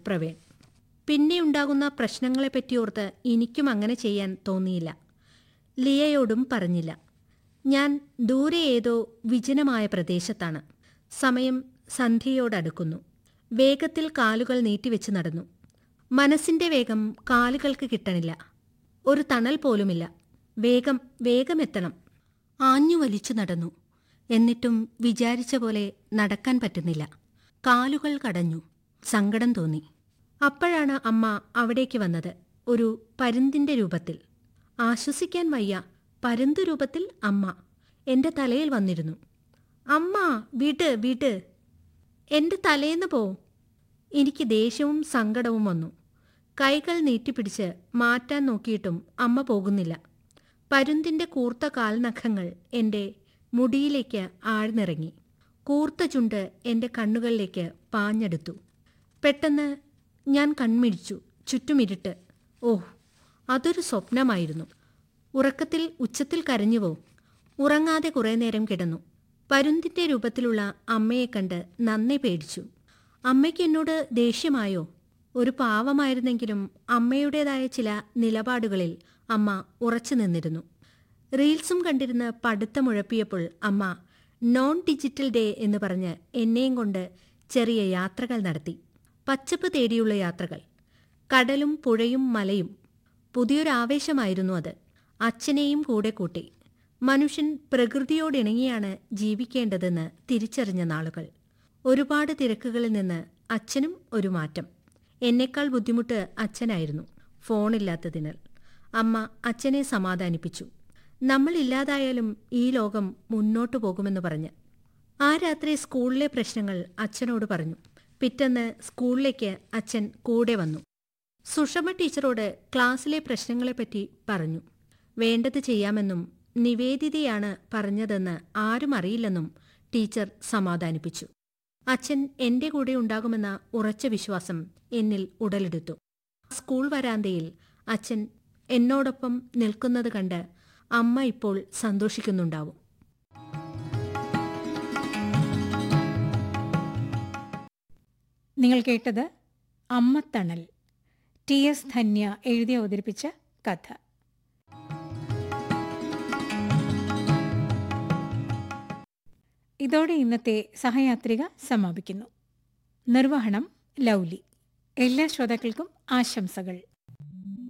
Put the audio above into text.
പ്രവീൺ പിന്നെ ഉണ്ടാകുന്ന പ്രശ്നങ്ങളെപ്പറ്റി ഓർത്ത് എനിക്കും അങ്ങനെ ചെയ്യാൻ തോന്നിയില്ല ലിയയോടും പറഞ്ഞില്ല ഞാൻ ദൂരെ ഏതോ വിജനമായ പ്രദേശത്താണ് സമയം സന്ധ്യയോടടുക്കുന്നു വേഗത്തിൽ കാലുകൾ നീട്ടിവെച്ച് നടന്നു മനസ്സിന്റെ വേഗം കാലുകൾക്ക് കിട്ടണില്ല ഒരു തണൽ പോലുമില്ല വേഗം വേഗം എത്തണം ആഞ്ഞു വലിച്ചു നടന്നു എന്നിട്ടും വിചാരിച്ച പോലെ നടക്കാൻ പറ്റുന്നില്ല കാലുകൾ കടഞ്ഞു സങ്കടം തോന്നി അപ്പോഴാണ് അമ്മ അവിടേക്ക് വന്നത് ഒരു പരുന്തിന്റെ രൂപത്തിൽ ആശ്വസിക്കാൻ വയ്യ പരുന്തു രൂപത്തിൽ അമ്മ എന്റെ തലയിൽ വന്നിരുന്നു അമ്മ വീട്ട് വീട്ട് എന്റെ തലേന്ന് പോ എനിക്ക് ദേഷ്യവും സങ്കടവും വന്നു കൈകൾ നീട്ടിപ്പിടിച്ച് മാറ്റാൻ നോക്കിയിട്ടും അമ്മ പോകുന്നില്ല പരുന്തിന്റെ കൂർത്ത കാൽനഖങ്ങൾ എൻ്റെ മുടിയിലേക്ക് ആഴ്ന്നിറങ്ങി കൂർത്ത ചുണ്ട് എൻ്റെ കണ്ണുകളിലേക്ക് പാഞ്ഞെടുത്തു പെട്ടെന്ന് ഞാൻ കൺമിഴിച്ചു ചുറ്റുമിരുട്ട് ഓഹ് അതൊരു സ്വപ്നമായിരുന്നു ഉറക്കത്തിൽ ഉച്ചത്തിൽ കരഞ്ഞുവോ ഉറങ്ങാതെ കുറേ നേരം കിടന്നു പരുന്തിന്റെ രൂപത്തിലുള്ള അമ്മയെ കണ്ട് നന്നെ പേടിച്ചു അമ്മയ്ക്ക് എന്നോട് ദേഷ്യമായോ ഒരു പാവമായിരുന്നെങ്കിലും അമ്മയുടേതായ ചില നിലപാടുകളിൽ അമ്മ ഉറച്ചു നിന്നിരുന്നു റീൽസും കണ്ടിരുന്ന് പടുത്തമുഴപ്പിയപ്പോൾ അമ്മ നോൺ ഡിജിറ്റൽ ഡേ എന്ന് പറഞ്ഞ് എന്നെയും കൊണ്ട് ചെറിയ യാത്രകൾ നടത്തി പച്ചപ്പ് തേടിയുള്ള യാത്രകൾ കടലും പുഴയും മലയും പുതിയൊരാവേശമായിരുന്നു അത് അച്ഛനെയും കൂടെ കൂട്ടി മനുഷ്യൻ പ്രകൃതിയോടിണങ്ങിയാണ് ജീവിക്കേണ്ടതെന്ന് തിരിച്ചറിഞ്ഞ നാളുകൾ ഒരുപാട് തിരക്കുകളിൽ നിന്ന് അച്ഛനും ഒരു മാറ്റം എന്നേക്കാൾ ബുദ്ധിമുട്ട് അച്ഛനായിരുന്നു ഫോണില്ലാത്തതിനാൽ അമ്മ അച്ഛനെ സമാധാനിപ്പിച്ചു നമ്മൾ ഇല്ലാതായാലും ഈ ലോകം മുന്നോട്ടു പോകുമെന്ന് പറഞ്ഞ് ആ രാത്രി സ്കൂളിലെ പ്രശ്നങ്ങൾ അച്ഛനോട് പറഞ്ഞു പിറ്റന്ന് സ്കൂളിലേക്ക് അച്ഛൻ കൂടെ വന്നു സുഷമ ടീച്ചറോട് ക്ലാസ്സിലെ പ്രശ്നങ്ങളെപ്പറ്റി പറഞ്ഞു വേണ്ടത് ചെയ്യാമെന്നും നിവേദിതയാണ് പറഞ്ഞതെന്ന് ആരും അറിയില്ലെന്നും ടീച്ചർ സമാധാനിപ്പിച്ചു അച്ഛൻ എന്റെ കൂടെ ഉണ്ടാകുമെന്ന ഉറച്ച വിശ്വാസം എന്നിൽ ഉടലെടുത്തു സ്കൂൾ വരാന്തയിൽ അച്ഛൻ എന്നോടൊപ്പം നിൽക്കുന്നത് കണ്ട് അമ്മ ഇപ്പോൾ സന്തോഷിക്കുന്നുണ്ടാവും നിങ്ങൾ കേട്ടത് അമ്മത്തണൽ ടി എസ് ധന്യ എഴുതി അവതരിപ്പിച്ച കഥ ഇതോടെ ഇന്നത്തെ സഹയാത്രിക സമാപിക്കുന്നു നിർവഹണം ലൗലി എല്ലാ ശ്രോതാക്കൾക്കും ആശംസകൾ